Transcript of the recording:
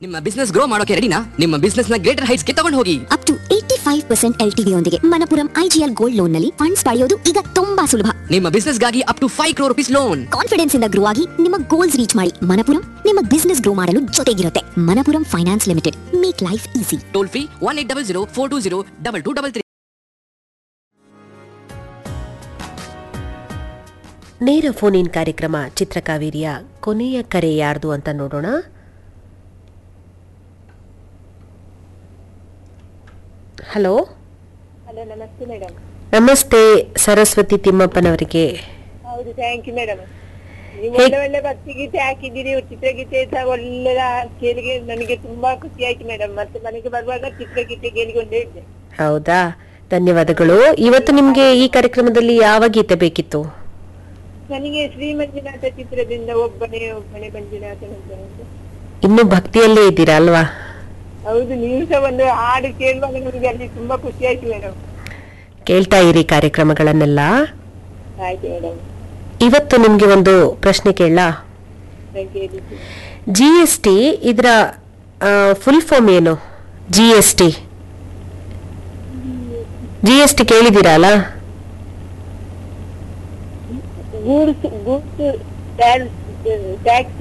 ನಿಮ್ಮ business grow ಮಾಡೋಕೆ ರೆಡಿನಾ ನಿಮ್ಮ ಬಿಸ್ನೆಸ್ ನ ಗ್ರೇಟರ್ ಹೈಟ್ಸ್ ಗೆ ತಗೊಂಡು ಹೋಗಿ up to eighty five percent L T ಯೊಂದಿಗೆ ಮನಪುರಂ ಐಜಿಎಲ್ ಗೋಲ್ಡ್ ಲೋನ್ ನಲ್ಲಿ ಫಂಡ್ಸ್ ಪಡೆಯೋದು ಈಗ ತುಂಬಾ ಸುಲಭ ನಿಮ್ಮ ಬಿಸ್ನೆಸ್ ಗಾಗಿ up to five crore rupees loan confidence ಇಂದ ಗ್ರೋ ಆಗಿ ನಿಮ್ಮ ಗೋಲ್ಸ್ ರೀಚ್ ಮಾಡಿ ಮನಪುರಂ ನಿಮ್ಮ ಬಿಸ್ನೆಸ್ ಗ್ರೋ ಮಾಡಲು ಜೊತೆಗಿರುತ್ತೆ Manappuram finance limited make life easy toll free one eight double zero four two zero double two double three ನೇರ ಫೋನ್ ಇನ್ ಕಾರ್ಯಕ್ರಮ ಚಿತ್ರಕಾವೇರಿಯ ಕೊನೆಯ ಕರೆ ಯಾರ್ದು ಅಂತ ನೋಡೋಣ ಹಲೋ ಹಲೋ ನಮಸ್ತೆ ಮೇಡಮ್ ನಮಸ್ತೆ ಸರಸ್ವತಿ ತಿಮ್ಮಪ್ಪನವರಿಗೆ ಹೌದು ಥ್ಯಾಂಕ್ ಯು ಮೇಡಮ್ ನೀವು ಹೇಗ್- ಒಳ್ಳೆ ಒಳ್ಳೆ ಭಕ್ತಿ ಗೀತೆ ಹಾಕಿದ್ದೀರಿ ಚಿತ್ರಗೀತೆ ಸಹ ಒಳ್ಳೆ ಕೇಳಿಗೆ ನನಗೆ ತುಂಬಾ ಖುಷಿ ಆಯ್ತು ಮೇಡಮ್ ಮತ್ತೆ ಮನೆಗೆ ಬರುವಾಗ ಚಿತ್ರಗೀತೆ ಕೇಳಿಕೊಂಡೇ ಇದ್ದೆ ಹೌದಾ ಧನ್ಯವಾದಗಳು ಇವತ್ತು ನಿಮ್ಗೆ ಈ ಕಾರ್ಯಕ್ರಮದಲ್ಲಿ ಯಾವ ಗೀತೆ ಬೇಕಿತ್ತು ನನಗೆ ಶ್ರೀ ಮಂಜುನಾಥ ಚಿತ್ರದಿಂದ ಒಬ್ಬನೇ ಒಬ್ಬನೇ ಮಂಜುನಾಥನಂತ ಇನ್ನು ಭಕ್ತಿಯಲ್ಲೇ ಇದ್ದೀರಾ ಅಲ್ವಾ ಹೌದು ನೀವು ಸಹ ಒಂದು ಹಾಡು ಕೇಳುವಾಗ ನಮಗೆ ಅಲ್ಲಿ ತುಂಬಾ ಖುಷಿ ಆಯ್ತು ಮೇಡಮ್ ಕೇಳ್ತಾ ಇರಿ ಕಾರ್ಯಕ್ರಮಗಳನ್ನೆಲ್ಲ ಆಯ್ತು ಮೇಡಮ್ ಇವತ್ತು ನಿಮ್ಗೆ ಒಂದು ಪ್ರಶ್ನೆ ಕೇಳಲಾ thank you G S T ಇದರ ಫುಲ್ ಫಾರ್ಮ್ ಏನು G S T G S T ಕೇಳಿದ್ದೀರಾ ಅಲ್ಲ ಗೂಡ್ಸ್ ಗೂಡ್ಸ್ ಟ್ಯಾಕ್ಸ್